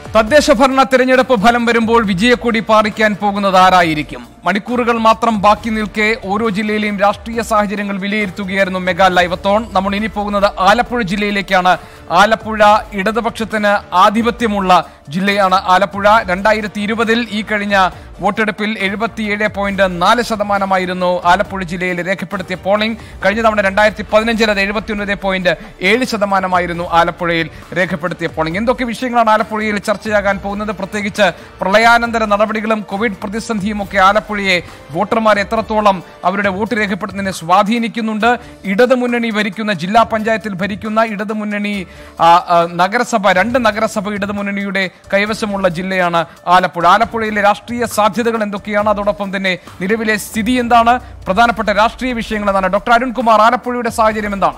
തദ്ദേശ ഭരണ തെരഞ്ഞെടുപ്പ് ഫലം വരുമ്പോൾ വിജയക്കൊടി പാറിക്കാൻ പോകുന്നത് ആരായിരിക്കും മണിക്കൂറുകൾ മാത്രം ബാക്കി നിൽക്കെ ഓരോ ജില്ലയിലെയും രാഷ്ട്രീയ സാഹചര്യങ്ങൾ വിലയിരുത്തുകയായിരുന്നു മെഗാ ലൈവത്തോൺ നമ്മൾ ഇനി പോകുന്നത് ആലപ്പുഴ ജില്ലയിലേക്കാണ് ആലപ്പുഴ ഇടതുപക്ഷത്തിന് ആധിപത്യമുള്ള ജില്ലയാണ് ആലപ്പുഴ രണ്ടായിരത്തി ഇരുപതിൽ ഈ കഴിഞ്ഞ വോട്ടെടുപ്പിൽ എഴുപത്തിയേഴ് പോയിന്റ് നാല് ശതമാനമായിരുന്നു ആലപ്പുഴ ജില്ലയിൽ രേഖപ്പെടുത്തിയ പോളിംഗ് കഴിഞ്ഞ തവണ രണ്ടായിരത്തി പതിനഞ്ചിൽ അത് എഴുപത്തിയൊൻപത് പോയിന്റ് ഏഴ് ശതമാനമായിരുന്നു ആലപ്പുഴയിൽ രേഖപ്പെടുത്തിയ പോളിംഗ് എന്തൊക്കെ വിഷയങ്ങളാണ് ആലപ്പുഴയിൽ ചർച്ചയാകാൻ പോകുന്നത് പ്രത്യേകിച്ച് പ്രളയാനന്തര നടപടികളും കോവിഡ് പ്രതിസന്ധിയും ഒക്കെ ആലപ്പുഴയെ വോട്ടർമാരെ എത്രത്തോളം അവരുടെ വോട്ട് രേഖപ്പെടുത്തുന്നതിനെ സ്വാധീനിക്കുന്നുണ്ട് ഇടതുമുന്നണി ഭരിക്കുന്ന ജില്ലാ പഞ്ചായത്തിൽ ഭരിക്കുന്ന ഇടതുമുന്നണി ആ, ആ, നഗരസഭ രണ്ട് നഗരസഭ ഇടതുമുന്നണിയുടെ കൈവശമുള്ള ജില്ലയാണ് ആലപ്പുഴ ആലപ്പുഴയിലെ രാഷ്ട്രീയ സാധ്യതകൾ എന്തൊക്കെയാണ് അതോടൊപ്പം തന്നെ നിലവിലെ സ്ഥിതി എന്താണ് പ്രധാനപ്പെട്ട രാഷ്ട്രീയ വിഷയങ്ങൾ എന്താണ് ഡോക്ടർ അരുൺകുമാർ ആലപ്പുഴയുടെ സാഹചര്യം എന്താണ്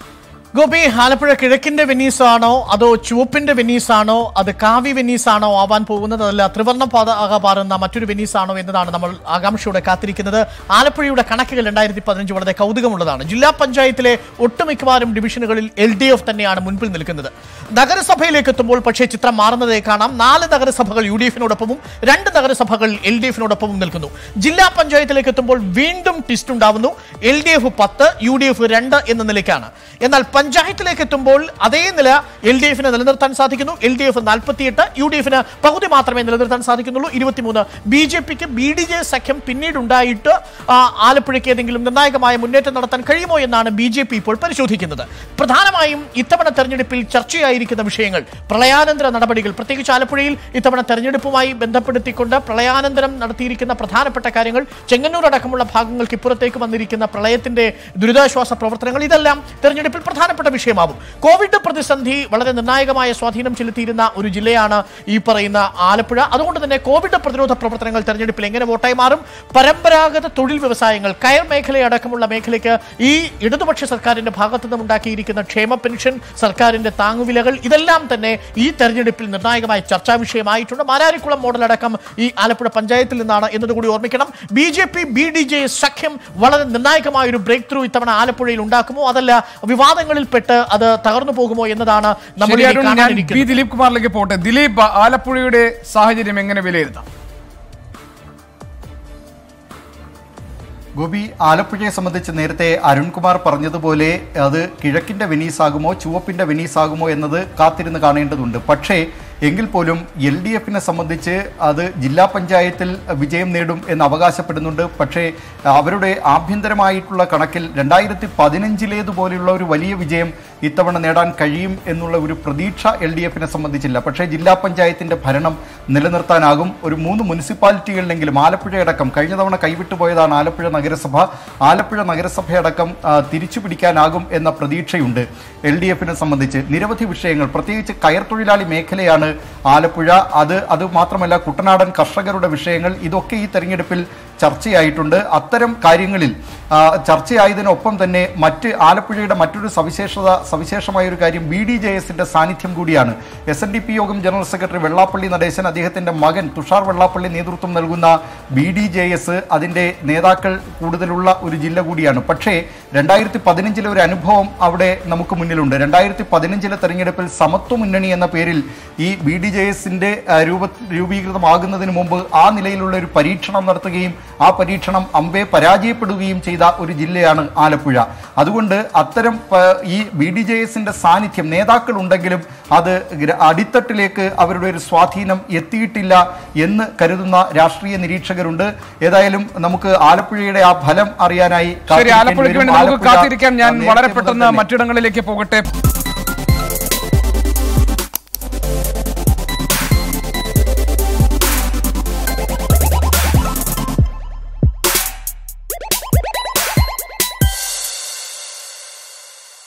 ഗോപി ആലപ്പുഴ കിഴക്കിന്റെ വെനീസ് ആണോ അതോ ചുവപ്പിന്റെ വെനീസ് ആണോ അത് കാവി വെനീസ് ആണോ ആവാൻ പോകുന്നത് അതല്ല ത്രിവർണ്ണ പാത പാറുന്ന മറ്റൊരു വെനീസ് ആണോ എന്നതാണ് നമ്മൾ ആകാംക്ഷയോടെ കാത്തിരിക്കുന്നത് ആലപ്പുഴയുടെ കണക്കുകൾ രണ്ടായിരത്തി പതിനഞ്ച് വളരെ കൗതുകമുള്ളതാണ് ജില്ലാ പഞ്ചായത്തിലെ ഒട്ടുമിക്കവാറും ഡിവിഷനുകളിൽ എൽ ഡി എഫ് തന്നെയാണ് മുൻപിൽ നിൽക്കുന്നത് നഗരസഭയിലേക്ക് എത്തുമ്പോൾ പക്ഷേ ചിത്രം മാറുന്നതേ കാണാം നാല് നഗരസഭകൾ യു ഡി എഫിനോടൊപ്പവും രണ്ട് നഗരസഭകൾ എൽ ഡി എഫിനോടൊപ്പവും നിൽക്കുന്നു ജില്ലാ പഞ്ചായത്തിലേക്ക് എത്തുമ്പോൾ വീണ്ടും ട്വിസ്റ്റ് ഉണ്ടാവുന്നു എൽ ഡി എഫ് പത്ത് യു ഡി എഫ് രണ്ട് എന്ന നിലയ്ക്കാണ് എന്നാൽ പഞ്ചായത്തിലേക്ക് എത്തുമ്പോൾ അതേ നില എൽ ഡി എഫിന് നിലനിർത്താൻ സാധിക്കുന്നു എൽ ഡി എഫ് നാൽപ്പത്തിയെട്ട് യു ഡി എഫിന് പകുതി മാത്രമേ നിലനിർത്താൻ സാധിക്കുന്നുള്ളൂ ഇരുപത്തിമൂന്ന് ബി ജെ പിക്ക് ബി ഡി ജെ സഖ്യം പിന്നീടുണ്ടായിട്ട് ആ, ആലപ്പുഴയ്ക്ക് ഏതെങ്കിലും നിർണായകമായ മുന്നേറ്റം നടത്താൻ കഴിയുമോ എന്നാണ് ബി ജെ പി ഇപ്പോൾ പരിശോധിക്കുന്നത് പ്രധാനമായും ഇത്തവണ തെരഞ്ഞെടുപ്പിൽ ചർച്ചയായിരിക്കുന്ന വിഷയങ്ങൾ പ്രളയാനന്തര നടപടികൾ പ്രത്യേകിച്ച് ആലപ്പുഴയിൽ ഇത്തവണ തെരഞ്ഞെടുപ്പുമായി ബന്ധപ്പെടുത്തിക്കൊണ്ട് പ്രളയാനന്തരം നടത്തിയിരിക്കുന്ന പ്രധാനപ്പെട്ട കാര്യങ്ങൾ ചെങ്ങന്നൂർ അടക്കമുള്ള ഭാഗങ്ങൾക്ക് ഇപ്പുറത്തേക്ക് വന്നിരിക്കുന്ന പ്രളയത്തിന്റെ ദുരിതാശ്വാസ പ്രവർത്തനങ്ങൾ ഇതെല്ലാം തെരഞ്ഞെടുപ്പിൽ പ്രധാനപ്പെട്ട വിഷയമാവും കോവിഡ് പ്രതിസന്ധി വളരെ നിർണായകമായ സ്വാധീനം ചെലുത്തിയിരുന്ന ഒരു ജില്ലയാണ് ഈ പറയുന്ന ആലപ്പുഴ അതുകൊണ്ട് തന്നെ കോവിഡ് പ്രതിരോധ പ്രവർത്തനങ്ങൾ തെരഞ്ഞെടുപ്പിൽ എങ്ങനെ വോട്ടായി മാറും പരമ്പരാഗത തൊഴിൽ വ്യവസായങ്ങൾ കയർ മേഖലയടക്കമുള്ള മേഖലയ്ക്ക് ഈ ഇടതുപക്ഷ സർക്കാരിന്റെ ഭാഗത്തു നിന്നും ഉണ്ടാക്കിയിരിക്കുന്ന ക്ഷേമ പെൻഷൻ സർക്കാരിന്റെ താങ്ങുവിലകൾ ഇതെല്ലാം തന്നെ ഈ തെരഞ്ഞെടുപ്പിൽ നിർണായകമായ ചർച്ചാ വിഷയമായിട്ടുണ്ട് മാരാരിക്കുളം മോഡൽ അടക്കം ഈ ആലപ്പുഴ പഞ്ചായത്തിൽ നിന്നാണ് എന്നതുകൂടി ഓർമ്മിക്കണം B J P B D J സഖ്യം വളരെ നിർണായകമായ ഒരു ബ്രേക്ക് ത്രൂ ഇത്തവണ ആലപ്പുഴയിൽ ഉണ്ടാക്കുമോ അതല്ല വിവാദങ്ങളിൽപ്പെട്ട് അത് തകർന്നു പോകുമോ എന്നതാണ് നമ്മൾ ശരി, ഇനി അരുൺ, ഞാൻ കാണാനിരിക്കുന്നത്. പി ദിലീപ് കുമാറിലേക്ക് പോട്ടെ ദിലീപ് ആലപ്പുഴയുടെ സാഹചര്യം എങ്ങനെ വിലയിരുത്താം ഗോപി ആലപ്പുഴയെ സംബന്ധിച്ച് നേരത്തെ അരുൺകുമാർ പറഞ്ഞതുപോലെ അത് കിഴക്കിന്റെ വെനീസ് ആകുമോ ചുവപ്പിന്റെ വെനീസ് ആകുമോ എന്നത് കാത്തിരുന്ന് കാണേണ്ടതുണ്ട് പക്ഷേ എങ്കിൽ പോലും എൽ ഡി എഫിനെ സംബന്ധിച്ച് അത് ജില്ലാ പഞ്ചായത്തിൽ വിജയം നേടും എന്ന് അവകാശപ്പെടുന്നുണ്ട് പക്ഷേ അവരുടെ ആഭ്യന്തരമായിട്ടുള്ള കണക്കിൽ രണ്ടായിരത്തി പതിനഞ്ചിലേതുപോലെയുള്ള ഒരു വലിയ വിജയം ഇത്തവണ നേടാൻ കഴിയും എന്നുള്ള ഒരു പ്രതീക്ഷ എൽ ഡി എഫിനെ സംബന്ധിച്ചില്ല പക്ഷേ ജില്ലാ പഞ്ചായത്തിന്റെ ഭരണം നിലനിർത്താനാകും ഒരു മൂന്ന് മുനിസിപ്പാലിറ്റികളിലെങ്കിലും ആലപ്പുഴയടക്കം കഴിഞ്ഞ തവണ കൈവിട്ടു പോയതാണ് ആലപ്പുഴ നഗരസഭ ആലപ്പുഴ നഗരസഭയടക്കം ആ, തിരിച്ചു പിടിക്കാനാകും എന്ന പ്രതീക്ഷയുണ്ട് എൽ ഡി എഫിനെ സംബന്ധിച്ച് നിരവധി വിഷയങ്ങൾ പ്രത്യേകിച്ച് കയർ തൊഴിലാളി മേഖലയാണ് ആലപ്പുഴ അത് അത് മാത്രമല്ല കുട്ടനാടൻ കർഷകരുടെ വിഷയങ്ങൾ ഇതൊക്കെ ഈ തെരഞ്ഞെടുപ്പിൽ ചർച്ചയായിട്ടുണ്ട് അത്തരം കാര്യങ്ങളിൽ ആ, ചർച്ചയായതിനൊപ്പം തന്നെ മറ്റ് ആലപ്പുഴയുടെ മറ്റൊരു സവിശേഷത സവിശേഷമായ ഒരു കാര്യം ബി ഡി ജെ എസിന്റെ സാന്നിധ്യം കൂടിയാണ് എസ് എൻ ഡി പി യോഗം ജനറൽ സെക്രട്ടറി വെള്ളാപ്പള്ളി നടേശൻ അദ്ദേഹത്തിന്റെ മകൻ തുഷാർ വെള്ളാപ്പള്ളി നേതൃത്വം നൽകുന്ന ബി ഡി ജെ എസ് അതിന്റെ നേതാക്കൾ കൂടുതലുള്ള ഒരു ജില്ല കൂടിയാണ് പക്ഷേ രണ്ടായിരത്തി പതിനഞ്ചിലെ ഒരു അനുഭവം അവിടെ നമുക്ക് മുന്നിലുണ്ട് രണ്ടായിരത്തി പതിനഞ്ചിലെ തെരഞ്ഞെടുപ്പിൽ സമത്വ മുന്നണി എന്ന പേരിൽ ഈ ബി ഡി ജെ എസിന്റെ രൂപ രൂപീകൃതമാകുന്നതിന് മുമ്പ് ആ നിലയിലുള്ള ഒരു പരീക്ഷണം നടത്തുകയും ആ പരീക്ഷണം അമ്പെ പരാജയപ്പെടുകയും ചെയ്ത ഒരു ജില്ലയാണ് ആലപ്പുഴ അതുകൊണ്ട് അത്തരം പ- ഈ ബി ഡി ജെ എസിന്റെ സാന്നിധ്യം നേതാക്കൾ ഉണ്ടെങ്കിലും അത് ഗ്ര- അടിത്തട്ടിലേക്ക് അവരുടെ ഒരു സ്വാധീനം എത്തിയിട്ടില്ല എന്ന് കരുതുന്ന രാഷ്ട്രീയ നിരീക്ഷകരുണ്ട് ഏതായാലും നമുക്ക് ആലപ്പുഴയുടെ ആ ഫലം അറിയാനായി ശരി കാത്തിരിക്കേണ്ടി ആലപ്പുഴയ്ക്ക് വരും. വേണ്ടി നമുക്ക് ആലപ്പുഴ കാത്തിരിക്കാം ഞാൻ നേരത്തെ വളരെ മുതൽ പെട്ടെന്ന് തന്നെ മറ്റിടങ്ങളിലേക്ക് പോകട്ടെ